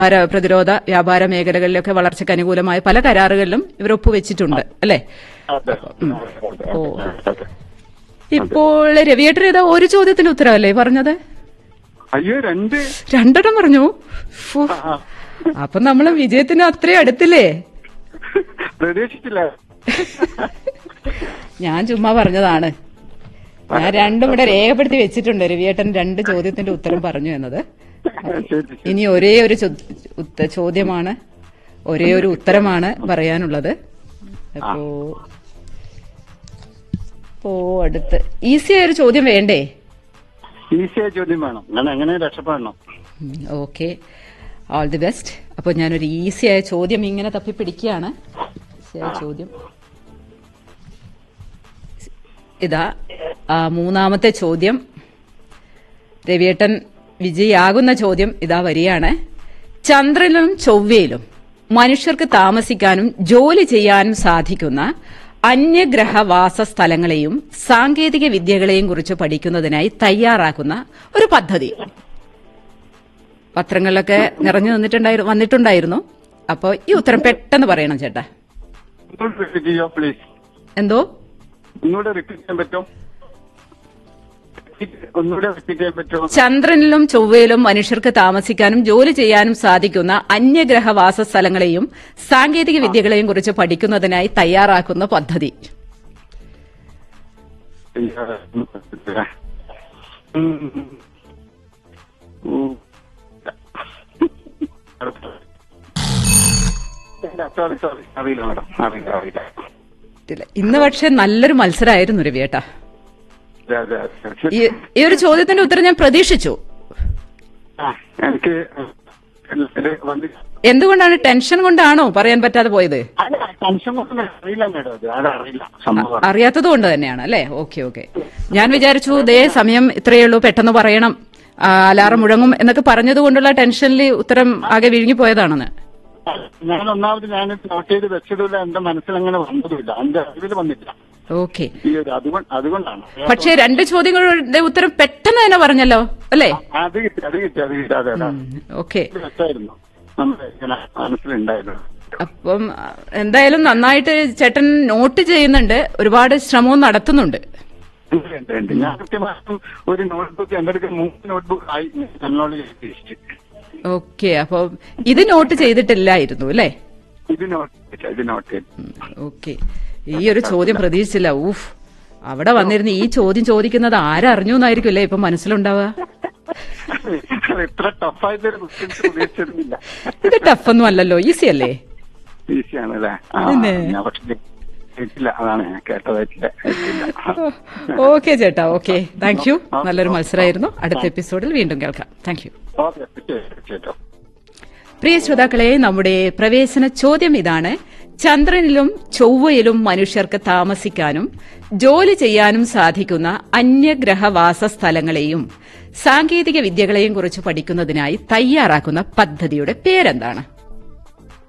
വ്യാപാര പ്രതിരോധ വ്യാപാര മേഖലകളിലൊക്കെ വളർച്ചയ്ക്ക് അനുകൂലമായ പല കരാറുകളിലും ഇവർ ഒപ്പുവെച്ചിട്ടുണ്ട് അല്ലേ അതെ ഓ. ഇപ്പോൾ രവിയേട്ടർ ഇതാ ഒരു ചോദ്യത്തിന് ഉത്തരവല്ലേ പറഞ്ഞത് അയ്യോ രണ്ട് രണ്ടെണ്ണം പറഞ്ഞു ഫു. അപ്പൊ നമ്മൾ വിജയത്തിന് അത്രയും അടുത്തില്ലേ പ്രതീക്ഷിച്ചില്ല ഞാൻ ചുമ്മാ പറഞ്ഞതാണ് ഞാൻ രണ്ടും ഇവിടെ രേഖപ്പെടുത്തി വെച്ചിട്ടുണ്ട് രവിയേട്ടൻ രണ്ട് ചോദ്യത്തിന്റെ ഉത്തരം പറഞ്ഞു എന്നത് ശരി ഇനി ഒരേ ഒരു ചോ- ഉത്ത- ചോദ്യമാണ് ഒരേ ഒരു ഉത്തരമാണ് പറയാനുള്ളത് അപ്പോ ഓ അടുത്ത് ഈസി ആയ ഒരു ചോദ്യം വേണ്ടേ ഈസിയായ ചോദ്യം വേണം ഞാൻ എങ്ങനെ രക്ഷപ്പെടണം ഓക്കെ ഓൾ ദി ബെസ്റ്റ് അപ്പോൾ ഞാനൊരു ഈസി ആയ ചോദ്യം ഇങ്ങനെ തപ്പി പിടിക്കുകയാണ് ഈസിയായ ചോദ്യം ഇതാ ആ, മൂന്നാമത്തെ ചോദ്യം രവിയേട്ടൻ വിജയാകുന്ന ചോദ്യം ഇതാ വരികയാണ് ചന്ദ്രനിലും ചൊവ്വയിലും മനുഷ്യർക്ക് താമസിക്കാനും ജോലി ചെയ്യാനും സാധിക്കുന്ന അന്യഗ്രഹവാസ സ്ഥലങ്ങളെയും സാങ്കേതിക വിദ്യകളെയും കുറിച്ച് പഠിക്കുന്നതിനായി തയ്യാറാക്കുന്ന ഒരു പദ്ധതി പത്രങ്ങളിലൊക്കെ നിറഞ്ഞു നിന്നിട്ടുണ്ടായിരുന്നു വന്നിട്ടുണ്ടായിരുന്നു അപ്പോൾ ഈ ഉത്തരം പെട്ടെന്ന് പറയണം ചേട്ടാ ഒന്നുകൂടെ റിപ്പീറ്റ് ചെയ്യോ പ്ലീസ് എന്തോ ഒന്നുകൂടെ റിപ്പീറ്റ് ചെയ്യാൻ പറ്റുമോ ഒന്നുകൂടെ റിപ്പീറ്റ് ചെയ്യാൻ പറ്റുമോ ചന്ദ്രനിലും ചൊവ്വയിലും മനുഷ്യർക്ക് താമസിക്കാനും ജോലി ചെയ്യാനും സാധിക്കുന്ന അന്യഗ്രഹവാസ സ്ഥലങ്ങളെയും സാങ്കേതിക വിദ്യകളെയും കുറിച്ച് പഠിക്കുന്നതിനായി തയ്യാറാക്കുന്ന പദ്ധതി സോറി സോറി അറിയില്ല മാഡം അറിയില്ല അറിയില്ല ഇല്ല. ഇന്ന് പക്ഷെ നല്ലൊരു മത്സരമായിരുന്നു രവിയേട്ടാ അതെ അതെ അതെ ഈ ഈ ഒരു ചോദ്യത്തിന്റെ ഉത്തരം ഞാൻ പ്രതീക്ഷിച്ചു ആ, എനിക്ക് ഇത് വന്ന് എന്തുകൊണ്ടാണ് ടെൻഷൻ കൊണ്ടാണോ പറയാൻ പറ്റാതെ പോയത് അല്ല ടെൻഷൻ കൊണ്ടൊന്നും അറിയില്ല മേഡം അത് അത് അറിയില്ല സംഭവം അറിയാത്തത് കൊണ്ട് തന്നെയാണ് അല്ലേ ഓക്കെ ഓക്കെ ഞാൻ വിചാരിച്ചു ദേ സമയം ഇത്രയേ ഉള്ളൂ പെട്ടെന്ന് പറയണം ആ, അലാറം മുഴങ്ങും എന്നൊക്കെ പറഞ്ഞത് കൊണ്ടുള്ള ടെൻഷനിൽ ഉത്തരം ആകെ വിഴുങ്ങി പോയതാണെന്ന് ഞാൻ ഒന്നാമത് ഞാൻ നോട്ട് ചെയ്ത് വെച്ചതുമില്ല എന്റെ മനസ്സിൽ അങ്ങനെ വന്നതുമില്ല എന്റെ അറിവിൽ വന്നില്ല ഓക്കെ ഈ ഒരു അതുകൊണ്ട് അതുകൊണ്ടാണ് പക്ഷേ രണ്ട് ചോദ്യങ്ങളുടെ ഉത്തരം പെട്ടെന്ന് തന്നെ പറഞ്ഞല്ലോ അല്ലേ അത് കിട്ടി അത് കിട്ടി അത് കിട്ടി അതെ അതെ ഓക്കെ ഇത് വെച്ചായിരുന്നു നമ്മുടെ ഇങ്ങനെ മനസ്സിലുണ്ടായിരുന്നു അപ്പം ആ, എന്തായാലും നന്നായിട്ട് ചേട്ടൻ നോട്ട് ചെയ്യുന്നുണ്ട് ഒരുപാട് ശ്രമവും നടത്തുന്നുണ്ട് ഉണ്ട്, ഉണ്ട്, ഉണ്ട്. ഞാൻ കൃത്യമായിട്ടും ഒരു നോട്ട്ബുക്ക് എന്റെ അടുത്ത് മൂന്ന് നോട്ട്ബുക്ക് ആയി എന്നോട് ഉദ്ദേശിച്ചു ഓക്കെ അപ്പൊ ഇത് നോട്ട് ചെയ്തിട്ടില്ലായിരുന്നു അല്ലേ ഇത് നോട്ട് ചെയ്തില്ല, ഇത് നോട്ട് ചെയ്തു ഓക്കെ ഈ ഒരു ചോദ്യം പ്രതീക്ഷിച്ചില്ല ഊഫ് അവിടെ വന്നിരുന്ന് ഈ ചോദ്യം ചോദിക്കുന്നത് ആരറിഞ്ഞു എന്നായിരിക്കും അല്ലേ ഇപ്പൊ മനസ്സിലുണ്ടാവുക അത് ഇത്ര ടഫായിട്ടൊരു ക്വസ്റ്റ്യൻസ് പ്രതീക്ഷിച്ചിരുന്നില്ല ഇത് ടഫൊന്നും അല്ലല്ലോ ഈസി അല്ലേ ഈസിയാണ് അല്ലേ ആ, പിന്നെ. ഞാൻ പക്ഷെ കേട്ടില്ല അതാണ് ഞാൻ കേട്ടതായിട്ടില്ല കേട്ടില്ല. ഓക്കെ ചേട്ടാ ഓക്കെ താങ്ക് യു നല്ലൊരു മത്സരമായിരുന്നു അടുത്ത എപ്പിസോഡിൽ വീണ്ടും കേൾക്കാം താങ്ക് യു ഓക്കെ തീർച്ചയായിട്ടും തീർച്ചയായിട്ടും പ്രിയ ശ്രോതാക്കളെ നമ്മുടെ പ്രവേശന ചോദ്യം ഇതാണ് ചന്ദ്രനിലും ചൊവ്വയിലും മനുഷ്യർക്ക് താമസിക്കാനും ജോലി ചെയ്യാനും സാധിക്കുന്ന അന്യഗ്രഹവാസ സ്ഥലങ്ങളെയും സാങ്കേതിക വിദ്യകളെയും കുറിച്ച് പഠിക്കുന്നതിനായി തയ്യാറാക്കുന്ന പദ്ധതിയുടെ പേരെന്താണ്